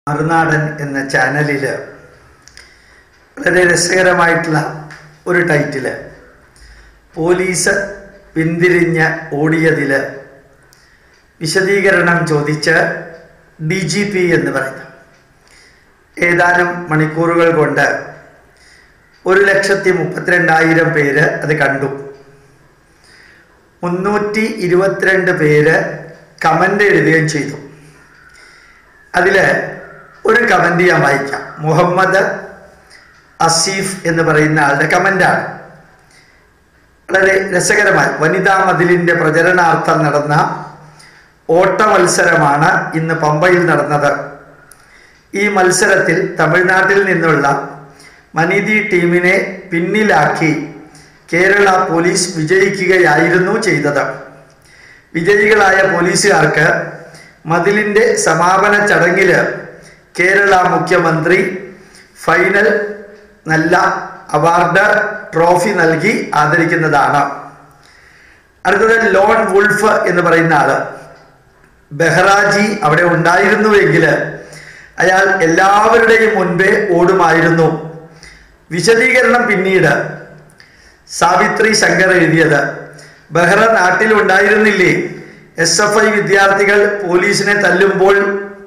മറുനാടൻ എന്ന ചാനലിൽ വളരെ രസകരമായിട്ടുള്ള ഒരു ടൈറ്റില് പോലീസ് പിന്തിരിഞ്ഞ് ഓടിയതിൽ വിശദീകരണം ചോദിച്ച് ഡി ജി പി എന്ന് പറയുന്നു ഏതാനും മണിക്കൂറുകൾ കൊണ്ട് ഒരു ലക്ഷത്തി മുപ്പത്തിരണ്ടായിരം പേര് അത് കണ്ടു മുന്നൂറ്റി ഇരുപത്തിരണ്ട് പേര് കമൻ്റ് എഴുതുകയും ചെയ്തു അതിൽ ഒരു കമൻ്റ് ഞാൻ വായിക്കാം മുഹമ്മദ് അസീഫ് എന്ന് പറയുന്ന ആളുടെ കമൻ്റാണ് വളരെ രസകരമായി വനിതാ മതിലിൻ്റെ പ്രചരണാർത്ഥം നടന്ന ഓട്ട മത്സരമാണ് ഇന്ന് പമ്പയിൽ നടന്നത് ഈ മത്സരത്തിൽ തമിഴ്നാട്ടിൽ നിന്നുള്ള മനിതി ടീമിനെ പിന്നിലാക്കി കേരള പോലീസ് വിജയിക്കുകയായിരുന്നു ചെയ്തത് വിജയികളായ പോലീസുകാർക്ക് മതിലിൻ്റെ സമാപന ചടങ്ങിൽ കേരള മുഖ്യമന്ത്രി ഫൈനൽ നല്ല അവാർഡ് ട്രോഫി നൽകി ആദരിക്കുന്നതാണ് അടുത്തത് ലോൺ വുൾഫ് എന്ന് പറയുന്ന ആള് ബെഹ്റാജി അവിടെ ഉണ്ടായിരുന്നുവെങ്കിൽ അയാൾ എല്ലാവരുടെയും മുൻപേ ഓടുമായിരുന്നു വിശദീകരണം പിന്നീട് സാവിത്രി ശങ്കർ എഴുതിയത് ബെഹ്റ നാട്ടിൽ ഉണ്ടായിരുന്നില്ലേ എസ് എഫ് ഐ വിദ്യാർത്ഥികൾ പോലീസിനെ തല്ലുമ്പോൾ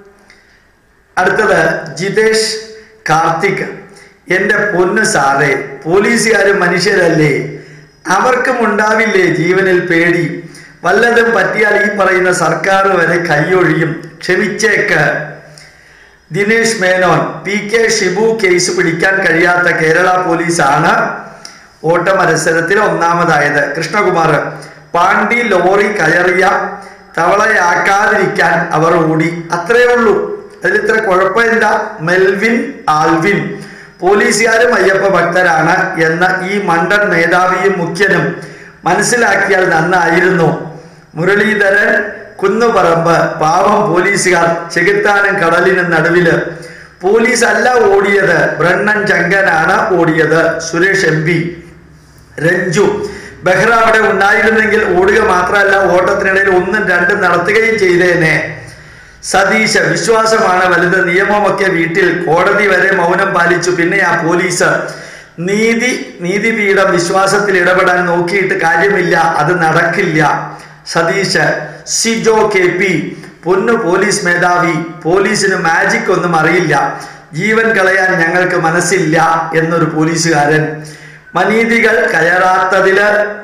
അടുത്തത് ജിതേഷ് കാർത്തിക് എൻ്റെ പൊന്ന് സാറേ പോലീസുകാരും മനുഷ്യരല്ലേ അവർക്കും ഉണ്ടാവില്ലേ ജീവനിൽ പേടി വല്ലതും പറ്റിയാൽ ഈ പറയുന്ന സർക്കാർ വരെ കൈയൊഴിയും ക്ഷമിച്ചേക്ക് Dinesh Menon P K Shibu case പിടിക്കാൻ കഴിയാത്ത കേരള പോലീസാണ് ഓട്ട മത്സരത്തിൽ ഒന്നാമതായത് കൃഷ്ണകുമാർ പാണ്ടി ലോറി കയറിയ തവളയാക്കാതിരിക്കാൻ അവർ ഓടി അത്രേ ഉള്ളൂ അതിൽ ഇത്ര കുഴപ്പമില്ല മെൽവിൻ ആൽവിൻ പോലീസുകാരും അയ്യപ്പ ഭക്തരാണ് എന്ന ഈ മണ്ടൻ മേധാവിയും മുഖ്യനും മനസ്സിലാക്കിയാൽ നന്നായിരുന്നു മുരളീധരൻ കുന്നുപറമ്പ് പാവം പോലീസുകാർ ചെകുത്താനും കടലിനും നടുവില് പോലീസ് അല്ല ഓടിയത് ബ്രണ്ണൻ ചങ്കനാണ് ഓടിയത് സുരേഷ് എം പി രഞ്ജു ബെഹ്റ അവിടെ ഉണ്ടായിരുന്നെങ്കിൽ ഓടുക മാത്രമല്ല ഓട്ടത്തിനിടയിൽ ഒന്നും രണ്ടും നടത്തുകയും ചെയ്തേനെ സതീശ് വിശ്വാസമാണ് വലുത് നിയമമൊക്കെ വീട്ടിൽ കോടതി വരെ മൗനം പാലിച്ചു പിന്നെ ആ പോലീസ് നീതി നീതിപീഠം വിശ്വാസത്തിൽ ഇടപെടാൻ നോക്കിയിട്ട് കാര്യമില്ല അത് നടക്കില്ല Satheesh Sijo K P Ponnu police മേധാവി പോലീസിന് മാജിക് ഒന്നും അറിയില്ല ജീവൻ കളയാൻ ഞങ്ങൾക്ക് മനസ്സില്ല എന്നൊരു പോലീസുകാരൻ മനീതികൾ കയറാത്തതില്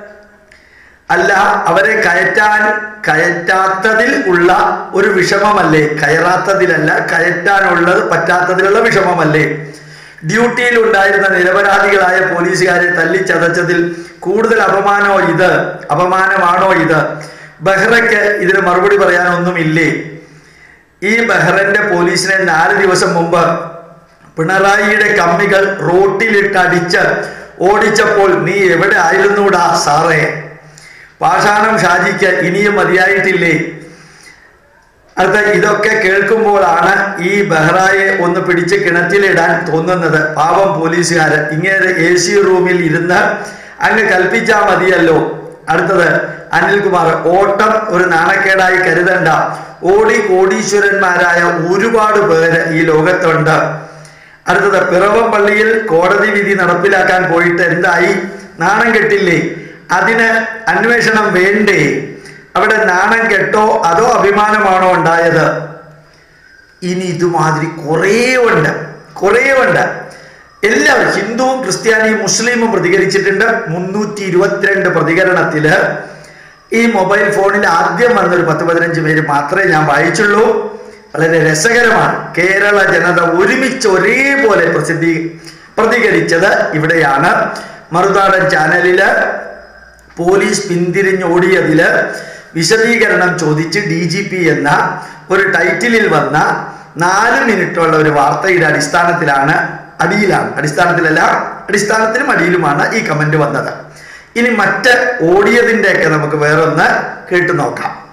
അല്ല അവരെ കയറ്റാൻ കയറ്റാത്തതിൽ ഉള്ള ഒരു വിഷമമല്ലേ കയറാത്തതിലല്ല കയറ്റാനുള്ളത് പറ്റാത്തതിലുള്ള വിഷമമല്ലേ ഡ്യൂട്ടിയിൽ ഉണ്ടായിരുന്ന നിരപരാധികളായ പോലീസുകാരെ തല്ലിച്ചതച്ചതിൽ കൂടുതൽ അപമാനോ ഇത് അപമാനമാണോ ഇത് ബെഹ്റയ്ക്ക് ഇതിന് മറുപടി പറയാനൊന്നുമില്ലേ ഈ ബെഹ്റന്റെ പോലീസിനെ നാല് ദിവസം മുമ്പ് പിണറായിയുടെ കമ്മികൾ റോട്ടിലിട്ട് അടിച്ച് ഓടിച്ചപ്പോൾ നീ എവിടെ ആയിരുന്നൂടാ സാറേ പാഷാണം ഷാജിക്ക് ഇനിയും മതിയായിട്ടില്ലേ അടുത്ത ഇതൊക്കെ കേൾക്കുമ്പോഴാണ് ഈ ബെഹ്റായെ ഒന്ന് പിടിച്ച് കിണറ്റിലിടാൻ തോന്നുന്നത് പാവം പോലീസുകാര് ഇങ്ങനെ എ സി റൂമിൽ ഇരുന്ന് അങ്ങ് കൽപ്പിച്ചാൽ മതിയല്ലോ അടുത്തത് അനിൽകുമാർ ഓട്ടം ഒരു നാണക്കേടായി കരുതണ്ട ഓടി കോടീശ്വരന്മാരായ ഒരുപാട് പേര് ഈ ലോകത്തുണ്ട് അടുത്തത് പിറവം പള്ളിയിൽ കോടതി വിധി നടപ്പിലാക്കാൻ പോയിട്ട് എന്തായി നാണം കെട്ടില്ലേ അതിന് അന്വേഷണം വേണ്ടേ അവിടെ നാണം കെട്ടോ അതോ അഭിമാനമാണോ ഉണ്ടായത് ഇനി ഇതുമാതിരി കുറേ ഉണ്ട് കുറേ ഉണ്ട് എല്ലാവരും ഹിന്ദുവും ക്രിസ്ത്യാനിയും മുസ്ലിമും പ്രതികരിച്ചിട്ടുണ്ട് മുന്നൂറ്റി ഇരുപത്തിരണ്ട് പ്രതികരണത്തില് ഈ മൊബൈൽ ഫോണിൽ ആദ്യം വന്നൊരു പത്ത് പതിനഞ്ച് പേര് മാത്രമേ ഞാൻ വായിച്ചുള്ളൂ വളരെ രസകരമാണ് കേരള ജനത ഒരുമിച്ച് ഒരേപോലെ പ്രസിദ്ധീ പ്രതികരിച്ചത് ഇവിടെയാണ് മറുനാടൻ ചാനലില് പോലീസ് പിന്തിരിഞ്ഞോടിയതില് വിശദീകരണം ചോദിച്ച് ഡി ജി പി എന്ന ഒരു ടൈറ്റിലിൽ വന്ന നാല് മിനിറ്റുള്ള ഒരു വാർത്തയുടെ അടിസ്ഥാനത്തിലാണ് അടിയിലാണ് അടിസ്ഥാനത്തിലല്ല അടിസ്ഥാനത്തിലും അടിയിലുമാണ് ഈ കമന്റ് വന്നത് ഇനി മറ്റ് ഓടിയതിൻ്റെയൊക്കെ നമുക്ക് വേറൊന്ന് കേട്ടു നോക്കാം